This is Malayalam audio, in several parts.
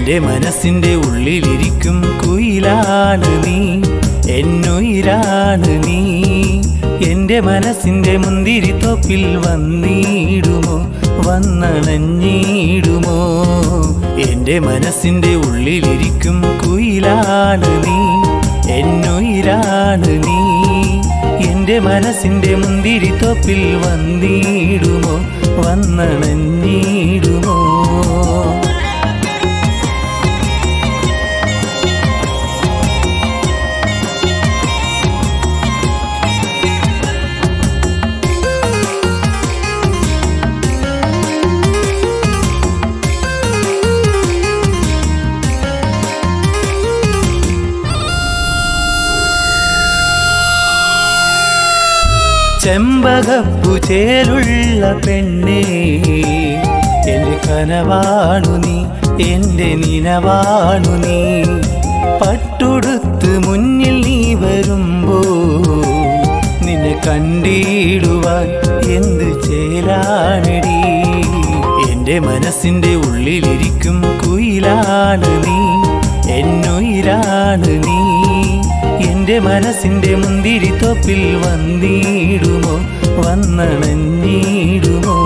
എന്റെ മനസ്സിന്റെ ഉള്ളിലിരിക്കും കുയിലാണ് നീ എന്നുയിരാണ് നീ എന്റെ മനസ്സിന്റെ മുന്തിരിത്തോപ്പിൽ വന്നിടുമോ വന്നണഞ്ഞിടുമോ എന്റെ മനസ്സിന്റെ ഉള്ളിലിരിക്കും കുയിലാണ് നീ എന്നുയിരാണ് നീ എന്റെ മനസ്സിന്റെ മുന്തിരിത്തോപ്പിൽ വന്നിടുമോ വന്നണഞ്ഞിടുമോ ചെമ്പകപ്പു ചേലുള്ള പെണ്ണേ എന്റെ കനവാണു നീ എന്റെ നിനവാണു നീ പട്ടുടുത്ത് മുന്നിൽ നീ വരുമ്പോ നിന്നെ കണ്ടിടുവാൻ എന്ത് ചേലാണടി എന്റെ മനസ്സിന്റെ ഉള്ളിലിരിക്കും കുയിലാണ് നീ എന്നുയിരാണ് നീ എന്റെ മനസ്സിന്റെ മുന്തിരിത്തോപ്പിൽ വന്നിടുമോ വന്നണഞ്ഞിടുമോ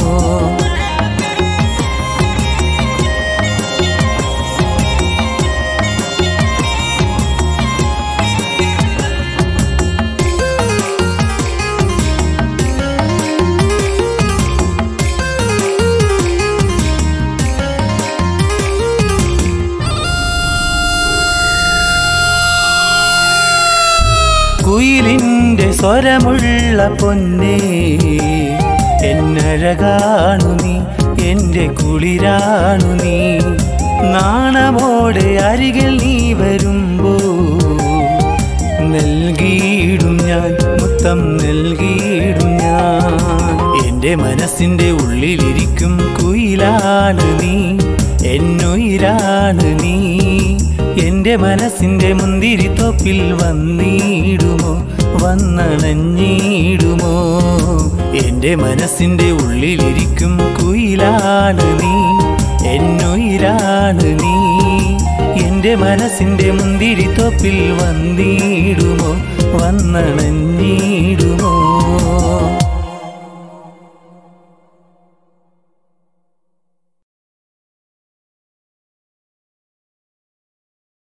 കുയിലിന്റെ സ്വരമുള്ള പൊന്നേ എന്നഴകാണു നീ എന്റെ കുളിരാണു നീ നാണമോടെ അരികിൽ നീ വരുമ്പോ നൽകിയിടും ഞാൻ മുത്തം നൽകിയിടും ഞാൻ എന്റെ മനസ്സിന്റെ ഉള്ളിലിരിക്കും കുയിലാണ് നീ എന്നുയിരാണ് നീ എന്റെ മനസ്സിന്റെ മുന്തിരിത്തോപ്പിൽ വന്നിടുമോ വന്നണഞ്ഞിടുമോ എന്റെ മനസ്സിന്റെ ഉള്ളിലിരിക്കും കുയിലാണ് നീ എന്നുയിരാണ് നീ എന്റെ മനസ്സിന്റെ മുന്തിരിത്തോപ്പിൽ വന്നിടുമോ വന്നണഞ്ഞിടുമോ